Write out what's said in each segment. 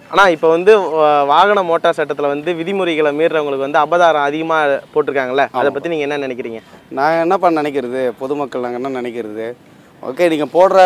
ஆனால் இப்போ வந்து வா- வாகன மோட்டார் சட்டத்தில் வந்து விதிமுறைகளை மீறுறவங்களுக்கு வந்து அபதாரம் அதிகமாக போட்டிருக்காங்கல்ல அதை பற்றி நீங்கள் என்ன நினைக்கிறீங்க நான் என்ன பண்ண நினைக்கிறது பொதுமக்கள் நாங்கள் என்ன நினைக்கிறது ஓகே நீங்கள் போடுற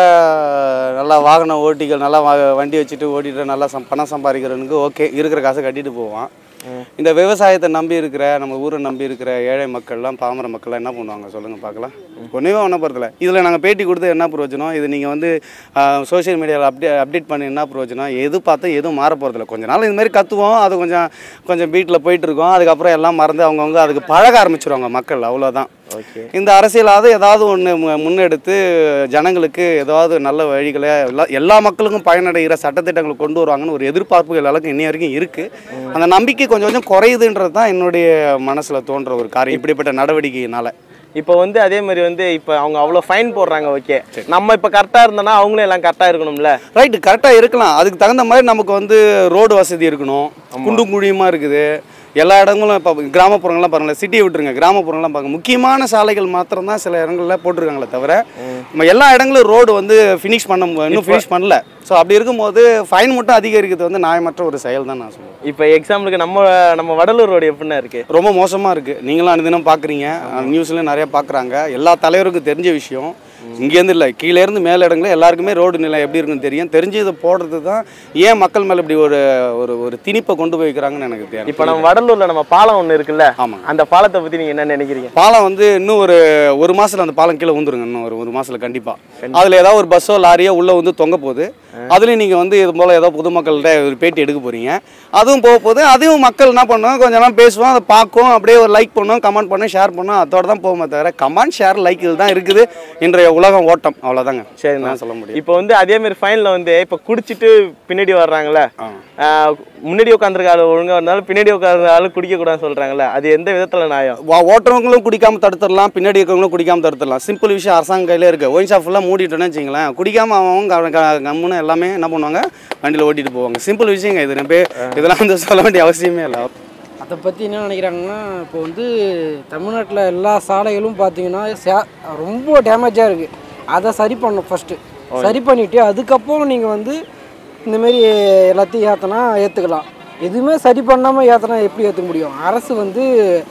நல்லா வாகன ஓட்டிகள் நல்லா வா- வண்டி வச்சுட்டு ஓட்டிட்டு நல்லா சம் பணம் சம்பாதிக்கிறவனுக்கு ஓகே இருக்கிற காசை கட்டிட்டு போவான் இந்த விவசாயத்தை நம்பி இருக்கிற நம்ம ஊரை நம்பி இருக்கிற ஏழை மக்கள்லாம் பாமர மக்கள்லாம் என்ன பண்ணுவாங்க சொல்லுங்கள் பார்க்கலாம் ஒன்றுமே ஒன்றும் போகிறதில்ல இதில் நாங்கள் பேட்டி கொடுத்து என்ன பிரயோஜனம் இது நீங்கள் வந்து சோஷியல் மீடியாவில் அப்டே அப்டேட் பண்ணி என்ன பிரயோஜனம் எது பார்த்தும் எதுவும் மாற போகிறதில்ல கொஞ்ச நாள் இந்த மாதிரி கற்றுவோம் அது கொஞ்சம் கொஞ்சம் பீட்டில் போயிட்டு இருக்கோம் அதுக்கப்புறம் எல்லாம் மறந்து அவங்கவுங்க அதுக்கு பழக ஆரம்பிச்சிருவாங்க மக்கள் அவ்வளோதான் ஓகே இந்த அரசியலாவது ஏதாவது ஒன்று முன்னெடுத்து ஜனங்களுக்கு ஏதாவது நல்ல வழிகளை எல்லா எல்லா மக்களுக்கும் பயனடைகிற சட்டத்திட்டங்களை கொண்டு வருவாங்கன்னு ஒரு எதிர்பார்ப்புகள் அளவுக்கு இன்னி வரைக்கும் இருக்குது அந்த நம்பிக்கை கொஞ்சம் கொஞ்சம் குறையுதுன்றது தான் என்னுடைய மனசில் தோன்ற ஒரு காரியம் இப்படிப்பட்ட நடவடிக்கையினால இப்போ வந்து அதே மாதிரி வந்து இப்போ அவங்க அவ்வளோ ஃபைன் போடுறாங்க ஓகே நம்ம இப்போ கரெக்டாக இருந்தோம்னா அவங்களும் எல்லாம் கரெக்டாக இருக்கணும்ல ரைட்டு கரெக்டாக இருக்கலாம் அதுக்கு தகுந்த மாதிரி நமக்கு வந்து ரோடு வசதி இருக்கணும் குண்டும் குழியுமா இருக்குது எல்லா இடங்களும் இப்போ கிராமப்புறங்கள்லாம் பாருங்களேன் சிட்டியை விட்டுருங்க கிராமப்புறங்கள்லாம் பாருங்க முக்கியமான சாலைகள் மாத்திரம் தான் சில இடங்களில் போட்டிருக்காங்களே தவிர நம்ம எல்லா இடங்களும் ரோடு வந்து ஃபினிஷ் பண்ண மு- இன்னும் ஃபினிஷ் பண்ணல ஸோ அப்படி இருக்கும்போது ஃபைன் மட்டும் அதிகரிக்கிறது வந்து நியாயமற்ற ஒரு செயல் தான் நான் சொல்லுவேன் இப்போ எக்ஸாம்பிளுக்கு நம்ம நம்ம வடலூர் ரோடு எப்படின்னா இருக்கு ரொம்ப மோசமாக இருக்குது நீங்களும் அனுதினம் பார்க்குறீங்க நியூஸ்லையும் நிறைய பார்க்குறாங்க எல்லா தலைவருக்கும் தெரிஞ்ச விஷயம் இங்கேருந்து இல்லை கீழேருந்து மேல இடங்கள எல்லாருக்குமே ரோடு நிலை எப்படி இருக்குன்னு தெரியும் தெரிஞ்சு இதை போடுறது தான் ஏன் மக்கள் மேலே இப்படி ஒரு ஒரு ஒரு திணிப்பை கொண்டு போய் வைக்கிறாங்கன்னு எனக்கு தெரியும் இப்போ நம்ம வடலூர்ல நம்ம பாலம் ஒன்று இருக்குல்ல ஆமாங்க அந்த பாலத்தை பற்றி நீங்கள் என்ன நினைக்கிறீங்க பாலம் வந்து இன்னும் ஒரு ஒரு மாசத்துல அந்த பாலம் கீழே வந்துருங்க இன்னும் ஒரு ஒரு மாசத்துல கண்டிப்பா அதுல ஏதாவது ஒரு பஸ்ஸோ லாரியோ உள்ள வந்து தொங்க போகுது அதுலயும் நீங்க வந்து இது போல ஏதோ பொதுமக்கள்கிட்ட ஒரு பேட்டி எடுக்க போறீங்க அதுவும் போக போகுது அதையும் மக்கள் என்ன பண்ணுவாங்க கொஞ்ச நேரம் பேசுவோம் அதை பார்க்கும் அப்படியே ஒரு லைக் பண்ணும் கமெண்ட் பண்ணும் ஷேர் பண்ணும் அதோட தான் போகுமே தவிர கமெண்ட் ஷேர் லைக் தான் இருக்குது இன்றைய உலகம் ஓட்டம் அவ்வளவுதாங்க சரிண்ணா. நான் சொல்ல முடியும் இப்போ வந்து அதே மாதிரி ஃபைனில் வந்து இப்போ குடிச்சிட்டு பின்னாடி வர்றாங்கல்ல ஆ. ஆஹ் முன்னாடி உட்காந்துருக்க ஆள் ஒழுங்கா இருந்தாலும் பின்னாடி உட்கார்ந்த ஆள் குடிக்கக்கூடாதுன்னு சொல்றாங்கல்ல அது எந்த விதத்தில் நியாயம் வா- ஓட்டுறவங்களும் குடிக்காம தடுத்துடலாம் பின்னாடி இருக்கிறவங்களும் குடிக்காம தடுத்துடலாம் சிம்பிள் விஷயம் அரசாங்க கையில இருக்கு ஒயின் ஷாப் ஃபுல்லாக மூடிட்டோன்னு வச்சுங்களேன் குடிக்காம அவங்க க- க- கம்முன்னு எல்லாமே என்ன பண்ணுவாங்க வண்டியில் ஓட்டிட்டு போவாங்க சிம்பிள் விஷயங்க இது நம்ம இதெல்லாம் வந்து சொல்ல வேண்டிய அவசியமே இல்லை அதை பற்றி என்ன நினைக்கிறாங்கன்னா இப்போ வந்து தமிழ்நாட்டில் எல்லா சாலைகளும் பார்த்தீங்கன்னா சே- ரொம்ப டேமேஜாக இருக்குது அதை சரி பண்ணணும் ஃபஸ்ட்டு சரி பண்ணிவிட்டு அதுக்கப்புறம் நீங்கள் வந்து இந்தமாரி எல்லாத்தையும் ஏற்றினா ஏற்றுக்கலாம் எதுவுமே சரி பண்ணாமல் ஏற்றினா எப்படி ஏற்ற முடியும் அரசு வந்து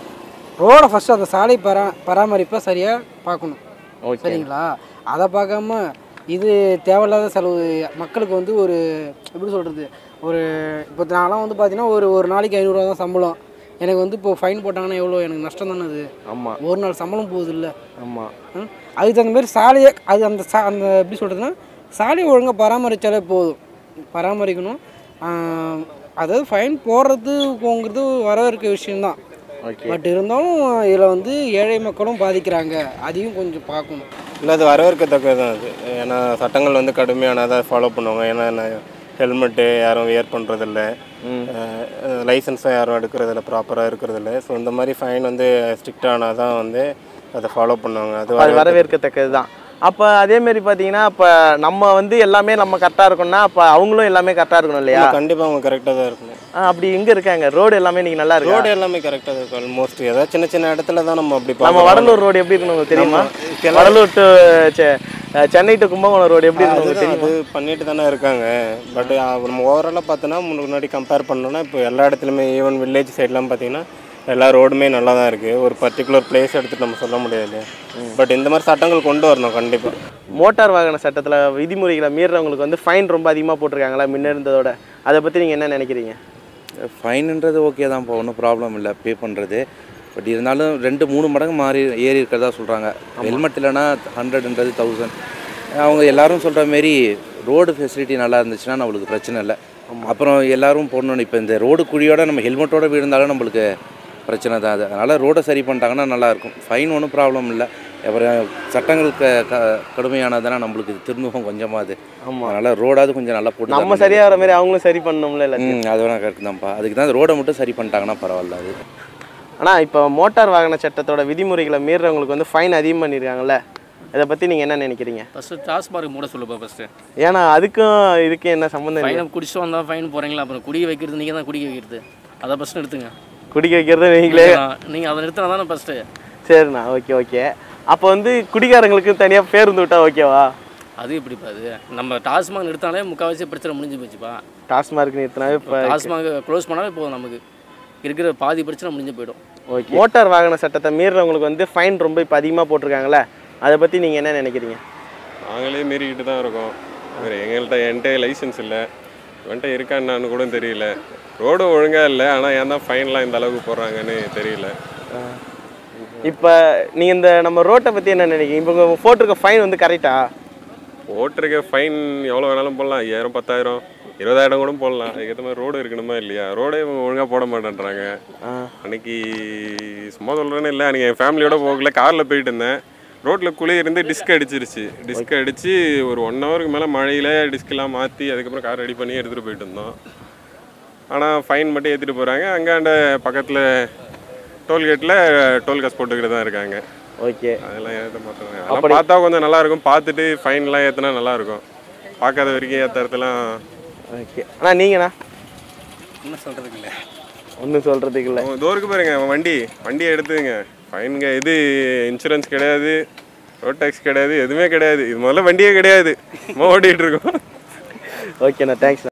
ரோடை ஃபஸ்ட்டு அந்த சாலை பரா பராமரிப்பை சரியாக பார்க்கணும் ஓகே சரிங்களா அதை பார்க்காம இது தேவையில்லாத செலவு மக்களுக்கு வந்து ஒரு எப்படி சொல்கிறது ஒரு இப்போ நான்லாம் வந்து பார்த்தீங்கன்னா ஒரு ஒரு நாளைக்கு ஐநூறுரூவா தான் சம்பளம் எனக்கு வந்து இப்போ ஃபைன் போட்டாங்கன்னா எவ்வளோ எனக்கு நஷ்டம் தானே அது ஆமா ஒரு நாள் சம்பளம் போகுது இல்லை ஆமா அதுக்கு தகுந்த மாதிரி சாலையை அது அந்த சா அந்த எப்படி சொல்கிறதுன்னா சாலையை ஒழுங்காக பராமரித்தாலே போதும் பராமரிக்கணும் ஆஹ், அதாவது ஃபைன் போடுறதுங்கிறது வரவேற்க விஷயம்தான் ஓகே பட் இருந்தாலும் இதில் வந்து ஏழை மக்களும் பாதிக்கிறாங்க அதையும் கொஞ்சம் பார்க்கணும் இல்லை அது வரவேற்கத்தக்கது தான் அது ஏன்னா சட்டங்கள் வந்து கடுமையானதாக ஃபாலோ பண்ணுவாங்க ஏன்னா ஹெல்மெட்டு யாரும் வியர் பண்ணுறதில்ல லைசன்ஸும் யாரும் எடுக்கிறதில்ல ப்ராப்பராக இருக்கிறதில்ல ஸோ இந்த மாதிரி ஃபைன் வந்து ஸ்ட்ரிக்டானால் தான் வந்து அதை ஃபாலோ பண்ணுவாங்க அது அது வரவேற்க- வரவேற்கத்தக்கது தான் அப்போ அதே மாதிரி பார்த்தீங்கன்னா இப்போ நம்ம வந்து எல்லாமே நம்ம கரெக்டாக இருக்கணும்னா அப்போ அவங்களும் எல்லாமே கரெக்டாக இருக்கணும் இல்லையா ஆமா, கண்டிப்பா அவங்க கரெக்டாக தான் இருக்கணும் ஆ, அப்படி எங்கே இருக்காங்க ரோடு எல்லாமே இன்னைக்கு நல்லா இருக்கு ரோடு எல்லாமே கரெக்டாக தான் இருக்கும் ஆல்மோஸ்ட் ஏதாவது சின்ன சின்ன இடத்துல தான் நம்ம அப்படி நம்ம பார்க்கறோம். வடலூர் ரோடு எப்படி இருக்கணும் உங்களுக்கு தெரியுமா நம்ம வடலூர் டு செ- சென்னை டு கும்பகோணம் ரோடு எப்படி இருக்கணும் உங்களுக்கு அதுதான், தெரியுமா அது பண்ணிட்டு தானே இருக்காங்க பட் நம்ம ஓவராலாக பார்த்தோன்னா முன்னாடி கம்பேர் பண்ணோன்னா இப்போ எல்லா இடத்துலையுமே ஈவன் வில்லேஜ் சைட்லாம் பார்த்தீங்கன்னா எல்லா ரோடுமே நல்லா தான் இருக்குது ஒரு பர்டிகுலர் பிளேஸ் எடுத்துட்டு நம்ம சொல்ல முடியாது பட் இந்த மாதிரி சட்டங்கள் கொண்டு வரணும் கண்டிப்பாக மோட்டார் வாகன சட்டத்தில் விதிமுறைகளை மீறுறவங்களுக்கு வந்து ஃபைன் ரொம்ப அதிகமாக போட்டிருக்காங்களா முன்ன இருந்ததோட அதை பற்றி நீங்கள் என்ன நினைக்கிறீங்க ஃபைனுன்றது ஓகே தான் இப்போ ஒன்றும் ப்ராப்ளம் இல்லை பே பண்ணுறது பட் இருந்தாலும் ரெண்டு மூணு மடங்கு மாறி ஏறி இருக்கிறதா சொல்கிறாங்க ஹெல்மெட் இல்லைன்னா ஹண்ட்ரட்ன்றது தௌசண்ட் அவங்க எல்லாரும் சொல்கிற மாரி ரோடு ஃபெசிலிட்டி நல்லா இருந்துச்சுன்னா நம்மளுக்கு பிரச்சனை இல்லை அப்புறம் எல்லாரும் போடணும் இப்போ இந்த ரோடு குழியோட நம்ம ஹெல்மெட்டோட விழுந்தாலும் நம்மளுக்கு பிரச்சனை தான் அது அதனால் ரோடை சரி பண்ணிட்டாங்கன்னா நல்லாயிருக்கும் ஃபைன் ஒன்றும் ப்ராப்ளம் இல்லை அப்புறம் சட்டங்கள் க க கடுமையானதுனா நம்மளுக்கு திரும்பவும் கொஞ்சமாக அது ஆமாம் அதனால் ரோடாவது கொஞ்சம் நல்லா போட்டு நம்ம தரணும். சரியாகிற மாதிரி அவங்களும் சரி பண்ணணும்ல எல்லாத்தையும் ம் அது வேணா கரெக்ட் தான்ப்பா அதுக்கு தான் ரோடை மட்டும் சரி பண்ணிட்டாங்கன்னா பரவாயில்ல அது ஆனால் இப்போ மோட்டார் வாகன சட்டத்தோட விதிமுறைகளை மீறுறவங்களுக்கு வந்து ஃபைன் அதிகம் பண்ணியிருக்காங்கல்ல இதை பற்றி நீங்கள் என்ன நினைக்கிறீங்க ஃபஸ்ட்டு டாஸ்மார்க் மூட சொல்லுப்பா ஃபஸ்ட்டு ஏன்னா அதுக்கும் இதுக்கும் என்ன சம்மந்தம் இல்லை ஃபைனை குடிச்சிட்டு வந்தால் ஃபைன் போகிறீங்களா அப்புறம் குடிக்க வைக்கிறது நீங்கள் தான் குடிக்க வைக்கிறது அதை ஃபஸ்ட்டு நிறுத்துங்க குடிக்க வைக்கிறது நீங்களே நீங்கள் அதை நிறுத்தினா தானே ஃபஸ்ட்டு சரிண்ணா ஓகே ஓகே அப்போ வந்து குடிகாரங்களுக்கு தனியாக பேருந்து விட்டா ஓகேவா அது எப்படிப்பா அது நம்ம டாஸ்மாக் நிறுத்தினாலே முக்கால்வாசி பிரச்சனை முடிஞ்சு போச்சுப்பா டாஸ்மார்க் நிறுத்தினாவே இப்போ டாஸ்மாக் க்ளோஸ் பண்ணாலே போதும் நமக்கு இருக்கிற பாதி பிரச்சனை முடிஞ்சு போயிடும் ஓகே மோட்டார் வாகன சட்டத்தை மீறுறவங்களுக்கு வந்து ஃபைன் ரொம்ப இப்போ அதிகமாக போட்டிருக்காங்களே அதை பற்றி நீங்கள் என்ன நினைக்கிறீங்க நாங்களே மீறிக்கிட்டு தான் இருக்கோம் வேறு எங்கள்கிட்ட என்கிட்ட லைசன்ஸ் இல்லை இவன்ட்ட இருக்கான்னு கூட தெரியல ரோடும் ஒழுங்காக இல்லை ஆனால் ஏன் தான் ஃபைன்லாம் இந்த அளவுக்கு போடுறாங்கன்னு தெரியல இப்போ நீங்கள் இந்த நம்ம ரோட்டை பற்றி என்ன நினைக்கிறீங்க இப்போ உங்கள் போட்டிருக்க ஃபைன் வந்து கரெக்டா ஓட்டுறக்க ஃபைன் எவ்வளோ வேணாலும் போடலாம் ஐயாயிரம் பத்தாயிரம் இருபதாயிரம் கூட போடலாம் அதுக்கேற்ற மாதிரி ரோடு இருக்கணுமா இல்லையா ரோடே இவங்க ஒழுங்காக போட மாட்டேன்றாங்க அன்னைக்கு சும்மா சொல்கிறேன்னு இல்லை அன்றைக்கி என் ஃபேமிலியோட போகல காரில் போயிட்டு இருந்தேன் ரோட்டில் குழி இருந்து டிஸ்க் அடிச்சிருச்சு டிஸ்க் அடித்து ஒரு ஒன் ஹவருக்கு மேலே மழையில் டிஸ்கெல்லாம் மாற்றி அதுக்கப்புறம் கார் ரெடி பண்ணி எடுத்துகிட்டு போயிட்டு இருந்தோம் ஆனால் ஃபைன் மட்டும் ஏற்றிட்டு போகிறாங்க அங்காண்ட பக்கத்தில் டோல்கேட்டில் டோல் காசு போட்டுக்கிட்டு தான் இருக்காங்க ஓகே அதெல்லாம் ஏற்ற மாட்டாங்க அதெல்லாம் பார்த்தா கொஞ்சம் நல்லா இருக்கும் பார்த்துட்டு ஃபைன்லாம் ஏற்றினா நல்லா இருக்கும் பார்க்காத வரைக்கும் ஏற்ற இடத்துலாம் ஓகே அண்ணா நீங்கண்ணா என்ன சொல்கிறதுக்கு இல்லை ஒன்றும் சொல்கிறதுக்கு இல்லை இதோ இருக்கு பாருங்க அவன் வண்டி வண்டியை எடுத்துங்க ஃபைனுங்க இது இன்சூரன்ஸ் கிடையாது ரோட் டேக்ஸ் கிடையாது எதுவுமே கிடையாது இது முதல்ல வண்டியே கிடையாது சும்மா ஓட்டிகிட்டு இருக்கோம் ஓகேண்ணா தேங்க்ஸ்